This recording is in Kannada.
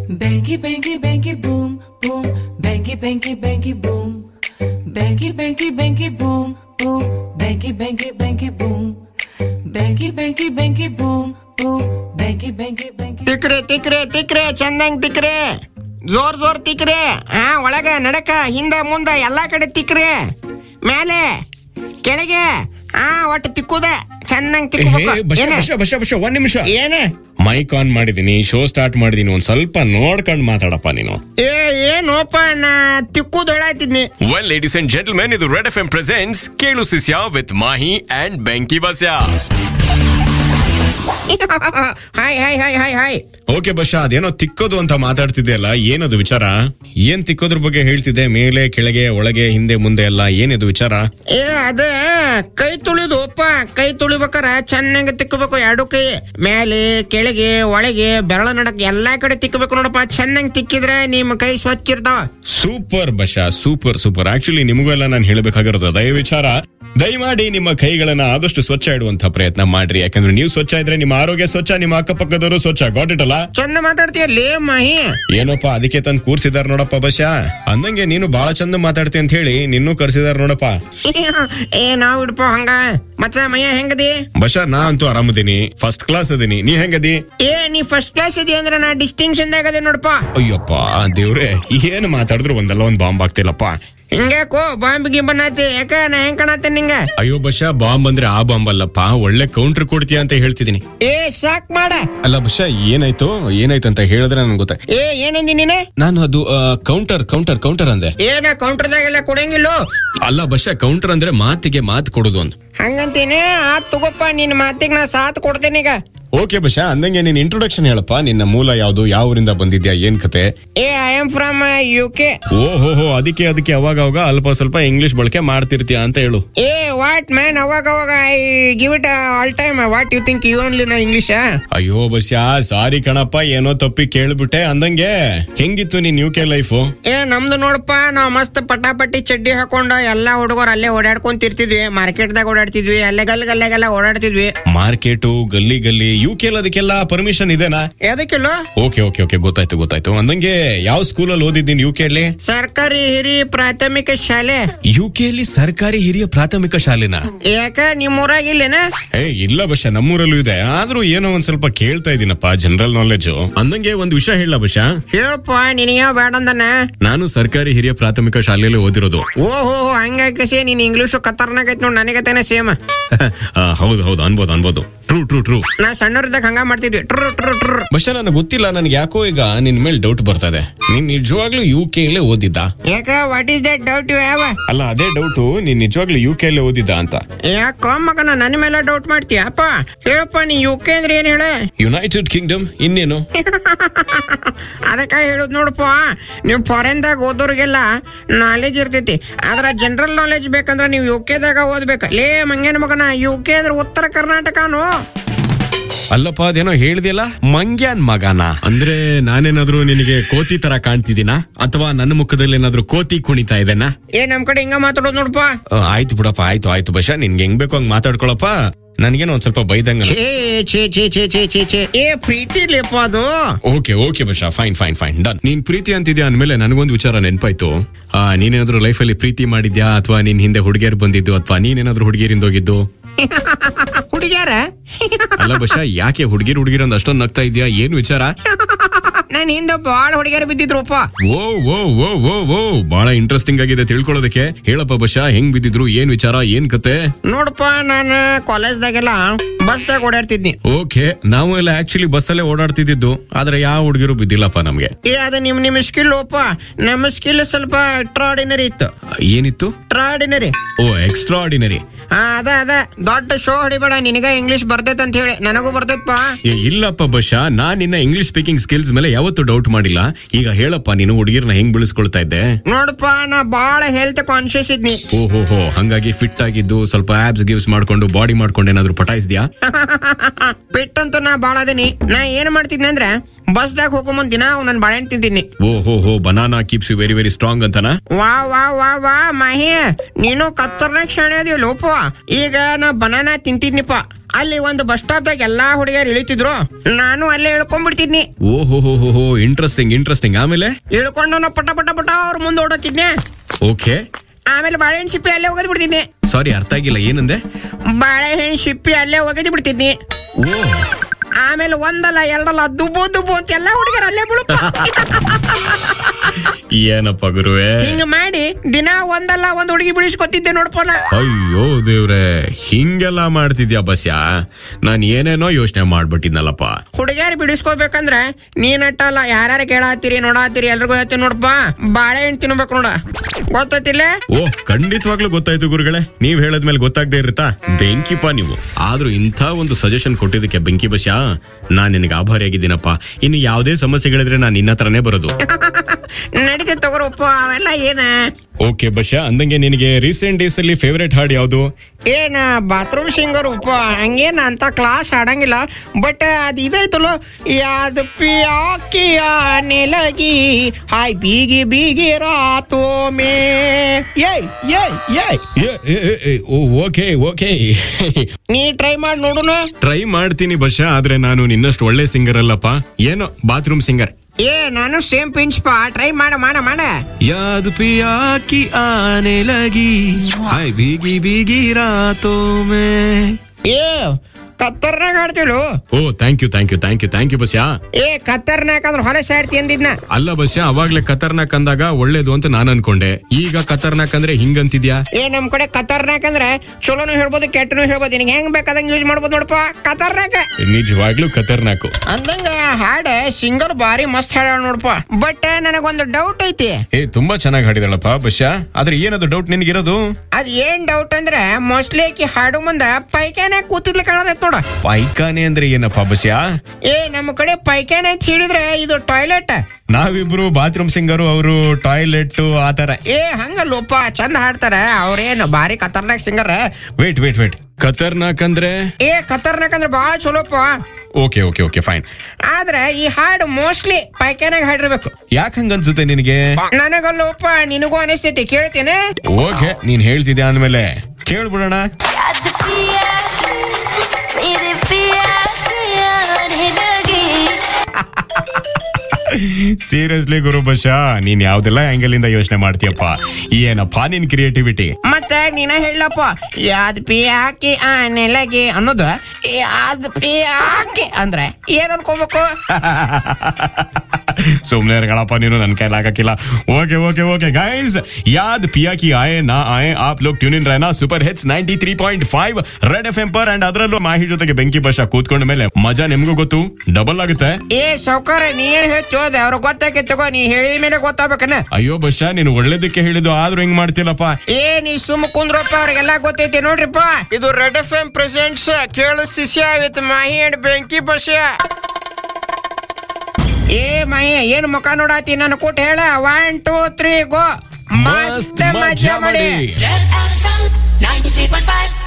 Bangy, bangy, bangy, boom, boom. Bangy, bangy, bangy, boom. Bangy, bangy, bangy, boom, boom. Bangy, bangy, bangy, boom. Bangy, bangy, bangy, boom, boom. Bangy, bangy, bangy. ತಿಕ್ರೆ ತಿಕ್ರೆ ತಿಕ್ರೆ ಚಂದಂಗ್ ತಿಕ್ರೆ ಜೋರ್ ಜೋರ್ ತಿಕ್ರೆ ಹಾ ಒಳಗ ನಡಕ ಹಿಂದ ಮುಂದ ಎಲ್ಲಾ ಕಡೆ ತಿಕ್ರೆ ಮೇಲೆ ಕೆಳಗೆ ಹಾ ಒಟ್ಟು ತಿಕ್ಕುದ ಚಂದಂಗ್ ಹೇ ತಿಕ್ಬೇಕು ಬಶ ಏನ ಬಶ ಬಶ ಬಶ ಒಂದ್ ನಿಮಿಷ ಏನ ಮೈಕ್ ಆನ್ ಮಾಡಿದೀನಿ ಶೋ ಸ್ಟಾರ್ಟ್ ಮಾಡಿದೀನಿ ಒಂದ್ ಸ್ವಲ್ಪ ನೋಡ್ಕೊಂಡ್ ಮಾತಾಡಪ್ಪ ನೀನು ಏ ಏನೋಪ ನಾ ತಿಕ್ಕುದ್ ಹೇಳಾತಿದ್ನಿ Well, ladies and gentlemen, ಇದು ರೆಡ್ ಎಫ್ ಎಂ ಪ್ರೆಸೆಂಟ್ಸ್ ಕೇಳು ಸಿಸ್ಯಾ with Mahi and Benki Basya hi hi hi hi hi okay ಬಶ ಅದೇನೋ ತಿಕ್ಕೋದು ಅಂತ ಮಾತಾಡ್ತಿದ್ಯಲ್ಲ ಏನದು ವಿಚಾರ ಏನ್ ತಿಕ್ಕೋದ್ರ ಬಗ್ಗೆ ಹೇಳ್ತಿದ್ದೆ ಮೇಲೆ ಕೆಳಗೆ ಒಳಗೆ ಹಿಂದೆ ಮುಂದೆ ಎಲ್ಲ ಏನಿದು ವಿಚಾರ ಏ ಅದ ಕೈ ತುಳಿದು ಅಪ್ಪ ಕೈ ತುಳಿಬೇಕಾರ ಚೆನ್ನಾಗಿ ತಿಕ್ಕಬೇಕು ಎರಡು ಕೈ ಮೇಲೆ ಕೆಳಗೆ ಒಳಗೆ ಬೆರಳ ನಡಕ್ ಎಲ್ಲಾ ಕಡೆ ತಿಕ್ಕಬೇಕು ನೋಡಪ್ಪ ಚೆನ್ನಾಗಿ ತಿಕ್ಕಿದ್ರೆ ನಿಮ್ ಕೈ ಸ್ವಚ್ಛ ಇರ್ತಾವ ಸೂಪರ್ ಬಶ ಸೂಪರ್ ಸೂಪರ್ ಆಕ್ಚುಲಿ ನಿಮಗೂ ಎಲ್ಲ ನಾನು ಹೇಳ್ಬೇಕಾಗಿರೋದು ಅದೇ ವಿಚಾರ ದಯಮಾಡಿ ನಿಮ್ಮ ಕೈಗಳನ್ನ ಆದಷ್ಟು ಸ್ವಚ್ಛ ಇಡುವಂತ ಪ್ರಯತ್ನ ಮಾಡ್ರಿ ಯಾಕಂದ್ರೆ ನೀವು ಸ್ವಚ್ಛ ಇದ್ರೆ ನಿಮ್ಮ ಆರೋಗ್ಯ ಸ್ವಚ್ಛ ನಿಮ್ಮ ಅಕ್ಕಪಕ್ಕದವರು ಸ್ವಚ್ಛ ಗಾಟ್ ಇಟ್ ಅಲ್ಲ ಚಂದ ಮಾತಾಡ್ತೀಯ ಲೇ ಮಾಹಿ ಏನೋಪ್ಪ ಅದಕ್ಕೆ ತಂದು ಕೂರ್ಸಿದಾರ ನೋಡಪ್ಪ ಬಶ ಅಂದಂಗೆ ನೀನು ಬಹಳ ಚಂದ ಮಾತಾಡ್ತಿ ಅಂತ ಹೇಳಿ ನಿನ್ನೂ ಕರ್ಸಿದಾರ ನೋಡಪ್ಪ ಏ ನಾವ್ ಇಡ್ಪ ಹಂಗ ಮತ್ತ ಮಯ್ಯ ಹೆಂಗದಿ ಬಶ ನಾ ಅಂತೂ ಆರಾಮದೀನಿ ಫಸ್ಟ್ ಕ್ಲಾಸ್ ಅದೀನಿ ನೀ ಹೆಂಗದಿ ಏ ನೀ ಫಸ್ಟ್ ಕ್ಲಾಸ್ ಇದಿ ಅಂದ್ರೆ ನಾ ಡಿಸ್ಟಿಂಕ್ಷನ್ ದಾಗ ಅದೇ ನೋಡಪ್ಪ ಅಯ್ಯಪ್ಪ ದೇವ್ರೆ ಏನ್ ಮಾತಾಡಿದ್ರು ಒಂದಲ್ಲ ಒಂದ್ ಬಾಂಬ್ ಆಗ್ತಿಲ್ಲಪ್ಪ ಹಿಂಗ್ಯಾಕೋ ಬಾಂಬ್ ಗಿಂಬನಾತಿ ಯಾಕ ನಾ ಹೆಂಗ್ ಕಾಣತ್ತೆ ನಿಂಗ ಅಯ್ಯೋ ಬಶ ಬಾಂಬ್ ಅಂದ್ರೆ ಆ ಬಾಂಬ್ ಅಲ್ಲಪ್ಪ ಒಳ್ಳೆ ಕೌಂಟರ್ ಕೊಡ್ತೀಯ ಅಂತ ಹೇಳ್ತಿದೀನಿ ಏ ಸಾಕ್ ಮಾಡ ಅಲ್ಲ ಬಶ ಏನಾಯ್ತು ಏನಾಯ್ತು ಅಂತ ಹೇಳಿದ್ರೆ ನನ್ಗೆ ಗೊತ್ತ ಏ ಏನಂದಿ ನೀನೆ ನಾನು ಅದು ಕೌಂಟರ್ ಕೌಂಟರ್ ಕೌಂಟರ್ ಅಂದೆ ಏನ ಕೌಂಟರ್ದಾಗೆಲ್ಲ ಕೊಡಂಗಿಲ್ಲೋ ಅಲ್ಲ ಬಶ ಕೌಂಟರ್ ಅಂದ್ರೆ ಮಾತಿಗೆ ಮಾತು ಕೊಡೋದು ಅಂತ ಹಂಗಂತೀನಿ ಆತ್ ತಗೋಪ್ಪ ನಿನ್ ಮಾತಿಗೆ ನಾ ಸಾಥ್ ಕೊಡ್ತೇನೆ ಈಗ ಓಕೆ ಬಶ ಅಂದಂಗೆ ನೀನ್ ಇಂಟ್ರೊಡಕ್ಷನ್ ಹೇಳಪ್ಪ ನಿನ್ನ ಮೂಲ ಯಾವ್ದು ಯಾವ ಊರಿಂದ ಬಂದಿದ್ಯಾ ಏನ್ ಕತೆ ಏ I am from U K ಓ ಹೋ ಹೋ ಅದಕ್ಕೆ ಅದಕ್ಕೆ ಅವಾಗ ಅವಾಗ ಅಲ್ಪ ಸ್ವಲ್ಪ ಇಂಗ್ಲಿಷ್ ಬಳಕೆ ಮಾಡ್ತಿರ್ತೀಯ ಅಂತ ಹೇಳು ಏ ವಾಟ್ ಮ್ಯಾನ್ ಅವಾಗ ಅವಾಗ I give it all time what you think you only ನಾ ಇಂಗ್ಲಿಷ್ ಅಯ್ಯೋ ಬಸ್ಯಾ ಸಾರಿ ಕಣಪ್ಪ ಏನೋ ತಪ್ಪಿ ಕೇಳ್ಬಿಟ್ಟೆ ಅಂದಂಗೆ ಹೆಂಗಿತ್ತು ನಿನ್ ಯು ಕೆ ಲೈಫು ಏ ನಮ್ದು ನೋಡಪ್ಪ ನಾವ್ ಮಸ್ತ್ ಪಟಾಪಟಿ ಚಡ್ಡಿ ಹಾಕೊಂಡು ಎಲ್ಲಾ ಹುಡುಗರು ಅಲ್ಲೇ ಓಡಾಡ್ಕೊಂತಿರ್ತಿದ್ವಿ ಮಾರ್ಕೆಟ್ದಾಗ ಓಡಾಡ್ತಿದ್ವಿ ಅಲ್ಲೇ ಗಲ್ ಗಲ್ಲೆಗೆಲ್ಲ ಓಡಾಡ್ತಿದ್ವಿ ಮಾರ್ಕೆಟು ಗಲ್ಲಿ ಗಲ್ಲಿ ಯು ಕೆ ಅದಕ್ಕೆಲ್ಲ ಪರ್ಮಿಷನ್ ಇದೆನಾ ಎದಕ್ಕಿಲ್ಲ ಓಕೆ ಓಕೆ ಓಕೆ ಗೊತ್ತಾಯ್ತು ಗೊತ್ತಾಯ್ತು ಅಂದಂಗೆ ಯಾವ ಸ್ಕೂಲಲ್ಲಿ ಓದಿದ್ದೀನಿ ಯು ಕೆ ಅಲ್ಲಿ ಸರ್ಕಾರಿ ಹಿರಿಯ ಪ್ರಾಥಮಿಕ ಶಾಲೆ ಯು ಕೆ ಅಲ್ಲಿ ಸರ್ಕಾರಿ ಹಿರಿಯ ಪ್ರಾಥಮಿಕ ಶಾಲೆನಾ ಯಾಕ ನಿಮ್ ಊರಾಗ ಇಲ್ಲೇನ ಏ ಇಲ್ಲ ಬಶ ನಮ್ಮೂರಲ್ಲೂ ಇದೆ ಆದ್ರೂ ಏನೋ ಒಂದ್ ಸ್ವಲ್ಪ ಕೇಳ್ತಾ ಇದೀನಪ್ಪ ಜನರಲ್ ನಾಲೆಜ್ ಅಂದಂಗೆ ಒಂದ್ ವಿಷಯ ಹೇಳ ಬಶ ಹೇಳಪ್ಪ ನಿನಗೆ ಬೇಡ ಅಂದನ ನಾನು ಸರ್ಕಾರಿ ಹಿರಿಯ ಪ್ರಾಥಮಿಕ ಶಾಲೆಯಲ್ಲಿ ಓದಿರೋದು ಓಹೋ ಹಂಗಾಕಸಿ ನೀನ್ ಇಂಗ್ಲಿಷ್ ಖತರ್ನಾಕ್ ಐತ್ ನೋಡ್ ನನಗತೇನೆ ಸೇಮ್ ಆ, ಹೌದು ಹೌದು ಅನ್ಬೋದು ಅನ್ಬೋದು ಟ್ರೂ ಟ್ರೂ ಟ್ರೂ ನಾ ಸಣ್ಣವ್ರದಾಗ ಹಂಗ ಮಾಡ್ತಿದ್ವಿ ಟ್ರು ಟ್ರು ಟ್ರು ಬಶ ನನಗೆ ಗೊತ್ತಿಲ್ಲ ನನಗೆ ಯಾಕೋ ಈಗ ನಿನ್ ಮೇಲೆ ಡೌಟ್ ಬರ್ತಾ ಇದೆ ನೀನ್ ನಿಜವಾಗ್ಲೂ ಯು ಕೆ ಅಲ್ಲೇ ಓದಿದ್ದ ಯಾಕ what is that doubt you ಯಾವ ಅಲ್ಲ ಅದೇ ಡೌಟು ನೀನ್ ನಿಜವಾಗ್ಲೂ ಯು ಕೆ ಅಲ್ಲೇ ಓದಿದ್ದ ಅಂತ ಯಾಕ ಮಗನ ನನ್ನ ಮೇಲೆ ಡೌಟ್ ಮಾಡ್ತೀಯಪ್ಪ ಹೇಳಪ್ಪ ನೀ ಯು ಕೆ ಅಂದ್ರೆ ಏನ್ ಹೇಳ ಯುನೈಟೆಡ್ ಕಿಂಗ್ಡಮ್ ಇನ್ನೇನು ಅದಕ್ಕ ಹೇಳುದ್ ನೋಡಪ್ಪ ನೀವು ಫಾರಿನ್ದಾಗ ಓದೋರಿಗೆಲ್ಲ ನಾಲೆಜ್ ಇರ್ತೈತಿ ಆದ್ರ ಜನರಲ್ ನಾಲೆಜ್ ಬೇಕಂದ್ರ ನೀವು ಯು ಕೆದಾಗ ಓದ್ಬೇಕ ಲೇ ಮಂಗೇನ ಮಗನ ಯು ಕೆ ಅಂದ್ರೆ ಉತ್ತರ ಕರ್ನಾಟಕನು ಅಲ್ಲಪ್ಪ ಅದೇನೋ ಹೇಳ್ದಿಯಲ್ಲ ಮಂಗ್ಯಾನ್ ಮಗನ ಅಂದ್ರೆ ನಾನೇನಾದ್ರೂ ನಿನಗೆ ಕೋತಿ ತರ ಕಾಣ್ತಿದ್ದೀನಾ ಅಥವಾ ನನ್ನ ಮುಖದಲ್ಲಿ ಏನಾದ್ರೂ ಕೋತಿ ಕುಣಿತಾ ಇದ್ದೇನಾ ಏ ನಮ್ ಕಡೆ ಹಿಂಗ ಮಾತಾಡೋದ್ ನೋಡಪ್ಪ ಆ, ಆಯ್ತು ಬಿಡಪ್ಪ ಆಯ್ತು ಆಯ್ತು ಬಶ ನಿನ್ಗೆ ಹೆಂಗ್ ಬೇಕು ಹಂಗ್ ಮಾತಾಡ್ಕೊಳಪ್ಪ ನನಗೇನೋ ಒಂದ್ ಸ್ವಲ್ಪ ಬೈದಂಗ ಛೇ ಛೇ ಛೇ ಛೇ ಛೇ ಛೇ ಛೇ ಏ ಪ್ರೀತಿ ಲೇಪ ಅದು ಓಕೆ ಓಕೆ ಬಶ ಫೈನ್ ಫೈನ್ ಫೈನ್ ಡನ್ ನೀನ್ ಪ್ರೀತಿ ಅಂತಿದ್ಯಾ ಅಂದ್ಮೇಲೆ ನನಗೊಂದು ವಿಚಾರ ನೆನ್ಪಾಯ್ತು ಆ, ನೀನೇನಾದ್ರೂ ಲೈಫಲ್ಲಿ ಪ್ರೀತಿ ಮಾಡಿದ್ಯಾ ಅಥವಾ ನೀನ್ ಹಿಂದೆ ಹುಡುಗಿಯರು ಬಂದಿದ್ದು ಅಥವಾ ನೀನೇನಾದ್ರೂ ಹುಡುಗಿಯರಿಂದ ಹೋಗಿದ್ದು ಹುಡುಗ್ಯಾರ ಅಲ್ಲ ಬಶ ಯಾಕೆ ಹುಡುಗಿರ್ ಹುಡುಗಿರ್ ಅಂತ ಅಷ್ಟೊಂದು ನಗ್ತಾ ಇದೆಯಾ ಏನ್ ವಿಚಾರ ನನ್ ಹಿಂದ ಬಾಳ ಹುಡುಗಿಯರು ಬಿದ್ದಿದ್ರಪ್ಪ ಓ ಓ ಓ ಓ ಓ ಬಹಳ ಇಂಟ್ರೆಸ್ಟಿಂಗ್ ಆಗಿದೆ ತಿಳ್ಕೊಳ್ಳೋದಕ್ಕೆ ಹೇಳಪ್ಪ ಬಶ ಹೆಂಗ್ ಬಿದ್ದಿದ್ರು ಏನ್ ವಿಚಾರ ಏನ್ ಕತೆ ನೋಡಪ್ಪ ನಾನು ಕಾಲೇಜ್ದಾಗೆಲ್ಲ ಬಸ್ದಾಗ ಓಡಾಡ್ತಿದ್ನಿ ಓಕೆ ನಾವು ಎಲ್ಲ ಆಕ್ಚುಲಿ ಬಸ್ಸಲ್ಲೇ ಓಡಾಡ್ತಿದ್ದು ಆದ್ರೆ ಯಾವ ಹುಡುಗಿರು ಬಿದ್ದಿಲ್ಲಪ್ಪ ನಮ್ಗೆ ಏ ಅದು ನಿಮ್ ನಿಮ್ ಸ್ಕಿಲ್ ಓಪ ನಮ್ಮ ಸ್ಕಿಲ್ ಸ್ವಲ್ಪ ಎಕ್ಸ್ಟ್ರಾಡಿನರಿ ಇತ್ತು ಏನಿತ್ತು ಎಕ್ಸ್ಟ್ರಾಡಿನರಿ ಓ ಎಕ್ಸ್ಟ್ರಾ ಆರ್ಡಿನರಿ ಹಾ ಅದ ಅದ ದೊಡ್ಡ ಶೋ ಹೊಡಿಬೇಡ ನಿನಗ ಇಂಗ್ಲಿಷ್ ಬರ್ತೈತ್ ಅಂತ ಹೇಳಿ ನನಗೂ ಬರ್ತೈತ್ಪ ಇಲ್ಲಪ್ಪ ಬಶ ನಾನ್ ನಿನ್ನ ಇಂಗ್ಲಿಷ್ ಸ್ಪೀಕಿಂಗ್ ಸ್ಕಿಲ್ಸ್ ಮೇಲೆ ಯಾವತ್ತೂ ಡೌಟ್ ಮಾಡಿಲ್ಲ ಈಗ ಹೇಳಪ್ಪ ನೀನು ಹುಡುಗಿರ್ನ ಹೆಂಗ್ ಬೆಳೆಸ್ಕೊಳ್ತಾ ಇದ್ದೆ ನೋಡಪ್ಪ ನಾ ಬಾಳ ಹೆಲ್ತ್ ಕಾನ್ಶಿಯಸ್ ಇದ್ನಿ ಓಹೋ ಹೋ ಹಂಗಾಗಿ ಫಿಟ್ ಆಗಿದ್ದು ಸ್ವಲ್ಪ ಆಬ್ಸ್ ಗಿವ್ಸ್ ಮಾಡ್ಕೊಂಡು ಬಾಡಿ ಮಾಡ್ಕೊಂಡು ಏನಾದ್ರು ಪಟಾಯಿಸ್ದ್ಯಾ ಪಿಟ್ ಅಂತೂ ನಾ ಬಾಳ ಅದೀನಿ ನಾ ಏನ್ ಮಾಡ್ತಿದ್ನಿ ಅಂದ್ರೆ ಬಸ್ದಾಗ ಹೋಗೋ ಮುಂದ್ ದಿನ ನನ್ ಬಾಳೆಹಣ್ಣು ತಿಂತಿದ್ನಿ ಓಹೋ ಹೋ banana keeps you very very strong ಅಂತನಾ ವಾ ವಾ ವಾ ವಾ ಮಾಹಿ ನೀನು ಕತ್ತರ್ನಾಗ ಶಾಣೆ ಅದಿಯ ಲೋಪ ಈಗ ನಾ ಬನಾನಾ ತಿಂತಿದ್ನಿಪ್ಪ ಅಲ್ಲಿ ಒಂದು ಬಸ್ ಸ್ಟಾಪ್ದಾಗ ಎಲ್ಲಾ ಹುಡುಗಿಯರು ಇಳಿತಿದ್ರು ನಾನು ಅಲ್ಲೇ ಇಳ್ಕೊಂಡ್ಬಿಡ್ತಿದ್ನಿ ಓಹೋ ಹೋ ಹೋ ಹೋ ಇಂಟ್ರೆಸ್ಟಿಂಗ್ ಇಂಟ್ರೆಸ್ಟಿಂಗ್ ಆಮೇಲೆ ಇಳ್ಕೊಂಡು ಪಟ ಪಟ ಪಟ ಅವ್ರ ಮುಂದೆ ಓಡೋಕಿದ್ನೆ ಓಕೆ ಆಮೇಲೆ ಬಾಳೆಹಣ್ಣು ಸಿಪ್ಪಿ ಅಲ್ಲೇ ಒಗೆದು ಬಿಡ್ತಿದ್ನಿ ಸಾರಿ ಅರ್ಥ ಆಗಿಲ್ಲ ಏನಂದೆ ಬಾಳೆಹಣ್ಣು ಸಿಪ್ಪಿ ಅಲ್ಲೇ ಒಗೆದು ಬಿಡ್ತಿದ್ನಿ ಓ ಆಮೇಲೆ ಒಂದಲ್ಲ ಎರಡಲ್ಲ ದುಬ್ಬು ದುಬ್ಬು ಅಂತ ಎಲ್ಲಾ ಹುಡುಗರು ಅಲ್ಲೇ ಬಿಡುಪ್ಪ ಏನಪ್ಪ ಗುರುವೆ ಹಿಂಗ ಮಾಡಿ ದಿನ ಒಂದಲ್ಲ ಒಂದ್ ಹುಡುಗಿ ಬಿಡಿಸ್ಕೊತಿದ್ದೆ ನೋಡ್ಪ ನಾ ಅಯ್ಯೋ ದೇವ್ರೆ ಹಿಂಗೆಲ್ಲ ಮಾಡ್ತಿದ್ಯಾ ಬಸ್ಯಾ ನಾನ್ ಏನೇನೋ ಯೋಚನೆ ಮಾಡ್ಬಿಟ್ಟಿದ್ನಲ್ಲಪ್ಪ ಹುಡುಗಿಯರ್ ಬಿಡಿಸ್ಕೋಬೇಕಂದ್ರ ನೀನಟ್ಟಲ್ಲ ಯಾರ್ಯಾರ ಕೇಳಾತ್ತೀರಿ ನೋಡಾತ್ತೀರಿ ಎಲ್ರಿಗೂ ಹೇಳ್ತೀನಿ ನೋಡಪ್ಪ ಬಾಳೆಹಣ್ಣು ತಿನ್ಬೇಕು ನೋಡ ಗೊತ್ತೈತಿಲ್ಲ ಓ ಖಂಡಿತವಾಗ್ಲೂ ಗೊತ್ತಾಯ್ತು ಗುರುಗಳೇ ನೀವ್ ಹೇಳದ್ಮೇಲೆ ಗೊತ್ತಾಗ್ದೇ ಇರುತ್ತಾ ಬೆಂಕಿಪ್ಪ ನೀವು ಆದ್ರೂ ಇಂಥ ಒಂದು ಸಜೆಷನ್ ಕೊಟ್ಟಿದ್ದಕ್ಕೆ ಬೆಂಕಿ ಬಸ್ಯಾ ನಾನ್ ನಿನಗೆ ಆಭಾರಿಯಾಗಿದ್ದೀನಪ್ಪ ಇನ್ನು ಯಾವುದೇ ಸಮಸ್ಯೆಗಳಿದ್ರೆ ನಾನು ನಿನ್ನ ಹತ್ರನೇ ಬರೋದು ನಡೀತೆ ತಗೋರಪ್ಪ ಅವೆಲ್ಲ ಏನ ಓಕೆ ಬಸ್ಯಾ ಅಂದಂಗೆ ನಿನಗೆ ರೀಸೆಂಟ್ ಡೇಸ್ ಅಲ್ಲಿ ಫೇವರೇಟ್ ಹಾಡ್ ಯಾವುದು ಏನ ಬಾತ್ರೂಮ್ ಸಿಂಗರ್ ಉಪ್ಪ ಹಂಗೇನ ಅಂತ ಕ್ಲಾಸ್ ಆಡಂಗಿಲ್ಲ ಬಟ್ ಅದ್ ಇದೈತಲ್ಲ ಯಾದ ಪಿಯಾಕಿಯ ನೆಲಗಿ ಹಾಯ್ ಬೀಗಿ ಬೀಗಿ ರಾತೋ ಮೇ ಏಯ್ ಏಯ್ ಏಯ್ ಓಕೆ ಓಕೆ ನೀ ಟ್ರೈ ಮಾಡಿ ನೋಡುನ ಟ್ರೈ ಮಾಡ್ತೀನಿ ಬಸ್ಯಾ ಆದ್ರೆ ನಾನು ನಿನ್ನಷ್ಟು ಒಳ್ಳೆ ಸಿಂಗರ್ ಅಲ್ಲಪ್ಪ ಏನೋ ಬಾತ್ರೂಮ್ ಸಿಂಗರ್ ಏ ನಾನು ಸೇಮ್ ಪಿಂಚ್ಪ ಟ್ರೈ ಮಾಡ ಮಾಡ ಮಾಡ ಯಾದ್ ಪಿಯಾ ಕಿ ಆನೆ ಲಗಿ ಹಾಯ್ ಬೀಗಿ ಬೀಗಿ ರಾತೋ ಮೇ ಏ ಕತ್ತರ್ನಾಗ ಆಡ್ತಿಳು ಓ thank you thank you thank you thank you Basya ಏ ಕತ್ತರ್ನಾಕ್ ಅಂದ್ರೆ ಹೊಲಸ ಆಡ್ತಿ ಅಂದಿದ್ನ ಅಲ್ಲ ಬಸ್ಯಾ ಅವಾಗ್ಲೇ ಖತರ್ನಾಕ್ ಅಂದಾಗ ಒಳ್ಳೇದು ಅಂತ ನಾನ್ ಅನ್ಕೊಂಡೆ ಈಗ ಖತರ್ನಾಕ್ ಅಂದ್ರೆ ಹಿಂಗಂತಿದ್ಯಾ ಏ ನಮ್ ಕಡೆ ಕತ್ತರ್ನಾಕ್ ಅಂದ್ರೆ ಚಲೋನು ಹೇಳ್ಬೋದು ಕೆಟ್ಟನು ಹೇಳ್ಬೋದು ನಿನಗೆ ಹೆಂಗ್ ಬೇಕಾದಂಗ್ ಯೂಸ್ ಮಾಡ್ಬೋದು ನೋಡಪ್ಪ ಕತ್ತರ್ನಾಕ ನಿಜವಾಗ್ಲೂ ಖತರ್ನಾಕು ಅಂದಂಗ ಹಾಡ ಸಿಂಗರ್ ಬಾರಿ ಮಸ್ತ್ ಹಾಡ ನೋಡಪ್ಪ ಬಟ್ ನನಗೊಂದು ಡೌಟ್ ಐತಿ ಏ ತುಂಬಾ ಚೆನ್ನಾಗಿ ಹಾಡಿದಳಪ್ಪ ಬಸ್ಯಾ ಆದ್ರೆ ಏನದು ಡೌಟ್ ನಿನಗಿರೋದು ಅದ್ ಏನ್ ಡೌಟ್ ಅಂದ್ರೆ ಮೋಸ್ಟ್ಲಿ ಆಕಿ ಹಾಡು ಮುಂದ ಪೈಖಾನೆ ಕೂತಿದ್ಲಿ ಕಾಣದೈತ್ ನೋಡ ಪೈಖಾನೆ ಅಂದ್ರೆ ಏನಪ್ಪ ಬಸ್ಯಾ ಏ ನಮ್ಮ ಕಡೆ ಪೈಖಾನೆ ಅಂತ ಹೇಳಿದ್ರೆ ಇದು ಟಾಯ್ಲೆಟ್ ನಾವಿಬ್ರು ಬಾತ್ರೂಮ್ ಸಿಂಗರು ಅವರು ಟಾಯ್ಲೆಟ್ ಆತರ ಏ ಹಂಗಲ್ಲೋಪ ಚಂದ ಹಾಡ್ತಾರ ಅವ್ರೇನು ಬಾರಿ ಖತರ್ನಾಕ್ ಸಿಂಗರ್ ವೇಟ್ ವೇಟ್ ವೇಟ್ ಖತರ್ನಾಕ್ ಅಂದ್ರೆ ಏ ಖತರ್ನಾಕ್ ಅಂದ್ರೆ ಬಾಳ ಚಲೋಪ ಓಕೆ ಓಕೆ ಓಕೆ ಫೈನ್ ಆದ್ರೆ ಈ ಹಾಡು ಮೋಸ್ಟ್ಲಿ ಪೈಖಾನಾಗ ಹಾಡಿರ್ಬೇಕು ಯಾಕೆ ಹಂಗನ್ಸುತ್ತೆ ನಿನಗೆ ನನಗಲ್ಲೋಪ ನಿನಗೂ ಅನಿಸ್ತೈತಿ ಕೇಳ್ತೇನೆ ಓಕೆ ನೀನ್ ಹೇಳ್ತಿದ್ಯಾ ಅಂದ್ಮೇಲೆ ಕೇಳ್ಬಿಡೋಣ आज पिया मेरे पिया आने लगी ಸೀರಿಯಸ್ಲಿ ಗುರು ಬಶಾ ನೀನ್ ಯಾವ್ದೆಲ್ಲ ಆಂಗಲ್ ಇಂದ ಯೋಚನೆ ಮಾಡ್ತೀಯಪ್ಪ ಏನಪ್ಪಾ ನಿನ್ ಕ್ರಿಯೇಟಿವಿಟಿ ಮತ್ತೆ ನೀನ ಹೇಳಪ್ಪ ಯಾದ್ ಪಿ ಹಾಕಿ ಆ ನೆಲಗೆ ಅನ್ನೋದು ಯಾದ್ ಪಿ ಹಾಕಿ ಅಂದ್ರೆ ಏನ್ ಅನ್ಕೋಬೇಕು ಸುಮ್ನೆ ಇರ್ಗಳಪ್ಪ ನೀನು ನನ್ ಕೈಲಿ ಆಗಕ್ಕಿಲ್ಲ ಓಕೆ ಓಕೆ ಓಕೆ ಗೈಸ್ ಯಾದ್ ಪಿಯಾ ಕಿ ಆಯೆ ನಾ ಆಯೆ ಆಪ್ ಲೋಗ್ ಟ್ಯೂನ್ ಇನ್ ರೈನಾ super hits ninety three point five Red F M ಪರ್ ಅಂಡ್ ಅದರಲ್ಲೂ ಮಾಹಿ ಜೊತೆಗೆ ಬೆಂಕಿ ಬಶಾ ಕೂತ್ಕೊಂಡ ಮೇಲೆ ಮಜಾ ನಿಮ್ಗೂ ಗೊತ್ತು ಡಬಲ್ ಆಗುತ್ತೆ ಏ ಸೌಕರ ನೀ ಏನ್ ಹೇಳ್ತೋದೆ ಅವ್ರಿಗೆ ಗೊತ್ತಾಕಿ ತಗೋ ನೀ ಹೇಳಿದ ಮೇಲೆ ಗೊತ್ತಾಗ್ಬೇಕನ್ನ ಅಯ್ಯೋ ಬಶಾ ನೀನು ಒಳ್ಳೇದಕ್ಕೆ ಹೇಳಿದ್ದು ಆದ್ರೂ ಹಿಂಗ್ ಮಾಡ್ತಿಲ್ಲಪ್ಪ ಏ ನೀ ಸುಮ್ ಕುಂದ್ರಪ್ಪ ಅವ್ರಿಗೆಲ್ಲ ಗೊತ್ತೈತಿ ನೋಡ್ರಿಪ್ಪ ಇದು ರೆಡ್ ಎಫ್ ಎಂ ಪ್ರೆಸೆಂಟ್ಸ್ ಕೇಳು ಶಿಷ್ಯ ವಿತ್ ಮಾಹಿ ಅಂಡ್ ಬೆಂಕಿ ಬಸ್ಯ ಏ ಮಾಹಿ ಏನ್ ಮುಖ ನೋಡಾತಿ ನನ್ನ ಕೂಟ ಹೇಳ ಒನ್ ಟೂ ತ್ರೀ ಗೋ ಮಸ್ತ್ ಮಜಾ ಮಾಡಿ Red FM 93.5